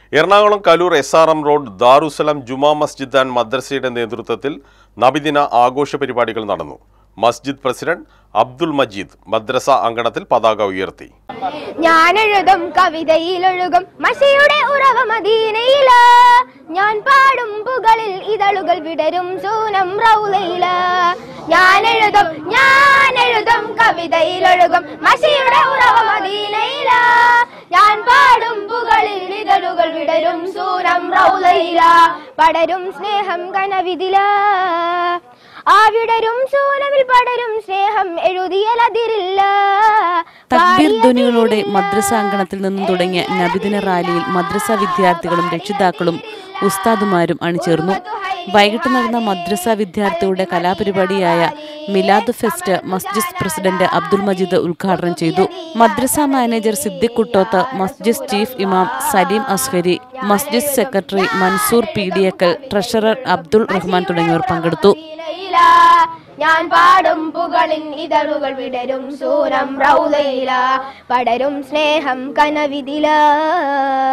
Ernakulam Kaloor S R M road Darussalam Juma Masjid and മദ്രസയുടെ നേതൃത്വത്തിൽ നബിദിന ആഘോഷ പരിപാടികൾ നടന്നു മസ്ജിദ് പ്രസിഡന്റ് അബ്ദുൽ മജീദ് മദ്രസ അങ്കണത്തിൽ പതാക ഉയർത്തി ഞാനെഴുതും കവിതയിലൊഴുകും മഷിയുടെ ഉറവ മദീനയില് ഞാൻ പാടും പുകളിൽ ഇതളുകൾ വിടരും സൂനം റൗലയില് ഞാനെഴുതും ഞാനെഴുതും കവിതയിലൊഴുകും മഷിയുടെ ഉറവ മദീനയില് ഞാൻ പാടും പുകളിൽ ഇതളുകൾ വിടരും സൂനം റൗലയില പടരും സ്നേഹം കനവിതില ആ വിടരും സൂനമിൽ പടരും സ്നേഹം എഴുതിയലതിരില്ല തക്ബീർ ധ്വനികളോടെ മദ്രസ അങ്കണത്തിൽ നിന്നും തുടങ്ങിയ നബിദിന റാലിയിൽ മദ്രസ വിദ്യാർത്ഥികളും രക്ഷിതാക്കളും ഉസ്താദുമാരും അണിചേർന്നു വൈകിട്ട് നടന്ന മദ്രസ വിദ്യാർത്ഥികളുടെ കലാപരിപാടിയായ മിലാദ് ഫെസ്റ്റ് മസ്ജിദ് പ്രസിഡന്റ് അബ്ദുൽ മജീദ് ഉദ്ഘാടനം ചെയ്തു മദ്രസ മാനേജർ സിദ്ദിഖ് കുട്ടോത്ത് മസ്ജിദ് ചീഫ് ഇമാം സലീം അസ്ഹരി മസ്ജിദ് സെക്രട്ടറി മൻസൂർ പീഡിയക്കൽ ട്രഷറർ അബ്ദുൾ റഹ്മാൻ തുടങ്ങിയവർ പങ്കെടുത്തു മദീനയില ഞാൻ പാടും പുകളിൻ ഇതളുകൾ വിടരും സൂരം റൗലയില പടരും സ്നേഹം കനവിതില